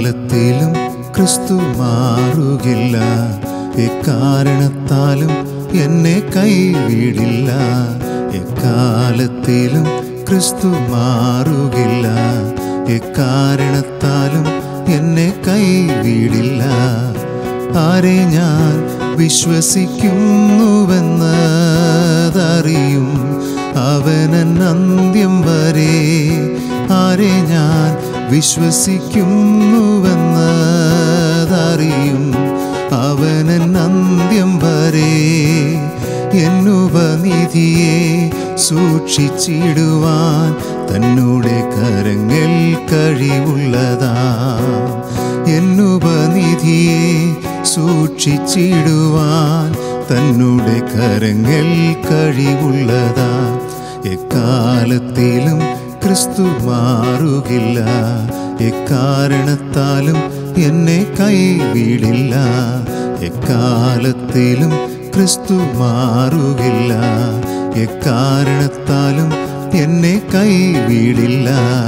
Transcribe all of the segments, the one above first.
എക്കാലത്തിലും ക്രിസ്തു മാറുകില്ല എക്കാരണത്താലും എന്നെ കൈവിടില്ല എക്കാലത്തിലും ക്രിസ്തു മാറുകില്ല എക്കാരണത്താലും എന്നെ കൈവിടില്ല ആരെ ഞാൻ വിശ്വസിക്കുന്നുവെന്നതറിയും അവനൻ അന്ത്യം വരെ ആരെ ഞാൻ വിശ്വസിക്കുന്നുവെന്നതറിയും അവനൻ അന്ത്യം വരെ എന്നുപനിധിയെ സൂക്ഷിച്ചിടുവാൻ തന്നോടെ കരങ്ങൾ കഴിവുള്ളതാ എന്നുപനിധിയെ സൂക്ഷിച്ചിടുവാൻ തന്നോടെ കരങ്ങൾ കഴിവുള്ളതാ എക്കാലത്തിലും ക്രിസ്തു മാറുകില്ല എക്കാരണത്താലും എന്നെ കൈവിടില്ല എക്കാലത്തിലും ക്രിസ്തു മാറുകില്ല എക്കാരണത്താലും എന്നെ കൈവിടില്ല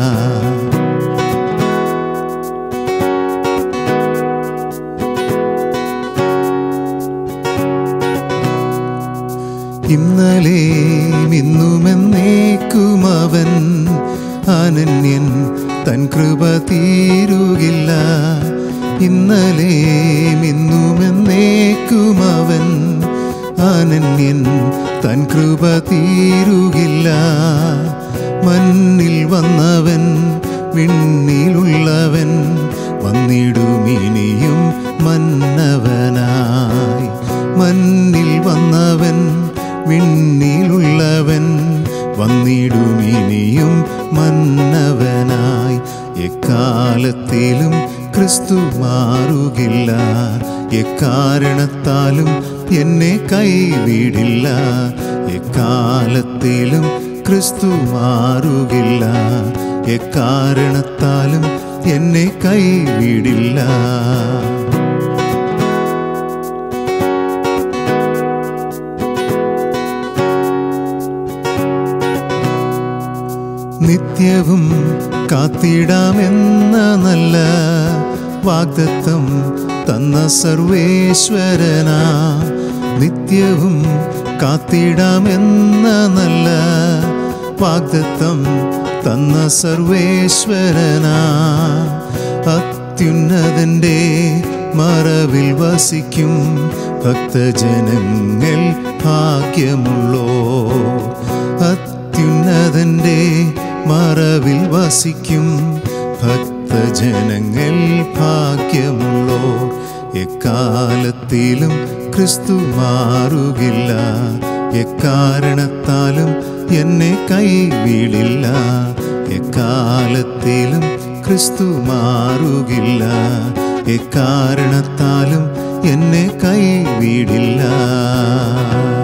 ഇന്നലെയും ഇന്നുമെന്നേക്കും അവൻ അനന്യൻ തൻ കൃപ തീരുകില്ല ഇന്നലെയും ഇന്നുമെന്നേക്കും അവൻ അനന്യൻ തൻ കൃപ തീരുകില്ല മണ്ണിൽ വന്നവൻ വിണ്ണിലുള്ളവൻ വന്നിടുമിനിയും മന്നവനായി മണ്ണിൽ വന്നവൻ വിണ്ണിലുള്ളവൻ വന്നിടുമിനിയും മന്നവനായി എക്കാലത്തിലും ക്രിസ്തു മാറുകില്ല എക്കാരണത്താലും എന്നെ കൈവിടില്ല എക്കാലത്തിലും ക്രിസ്തു മാറുകില്ല എക്കാരണത്താലും എന്നെ കൈവിടില്ല നിത്യവും കാത്തിടാമെന്ന നല്ല വാഗ്ദത്തം തന്ന സർവേശ്വരനാ നിത്യവും കാത്തിടാമെന്ന നല്ല വാഗ്ദത്തം തന്ന സർവേശ്വരനാ അത്യുന്നതൻ്റെ മറവിൽ വസിക്കും ഭക്തജനങ്ങൾ ഭാഗ്യമുള്ളോ അത്യുന്നതൻ്റെ മറവിൽ വസിക്കും ഭക്തജനങ്ങൾ ഭാഗ്യമുള്ളോ എക്കാലത്തിലും ക്രിസ്തു മാറുകില്ല എക്കാരണത്താലും എന്നെ കൈവിടില്ല എക്കാലത്തിലും ക്രിസ്തു മാറുകില്ല എക്കാരണത്താലും എന്നെ കൈവിടില്ല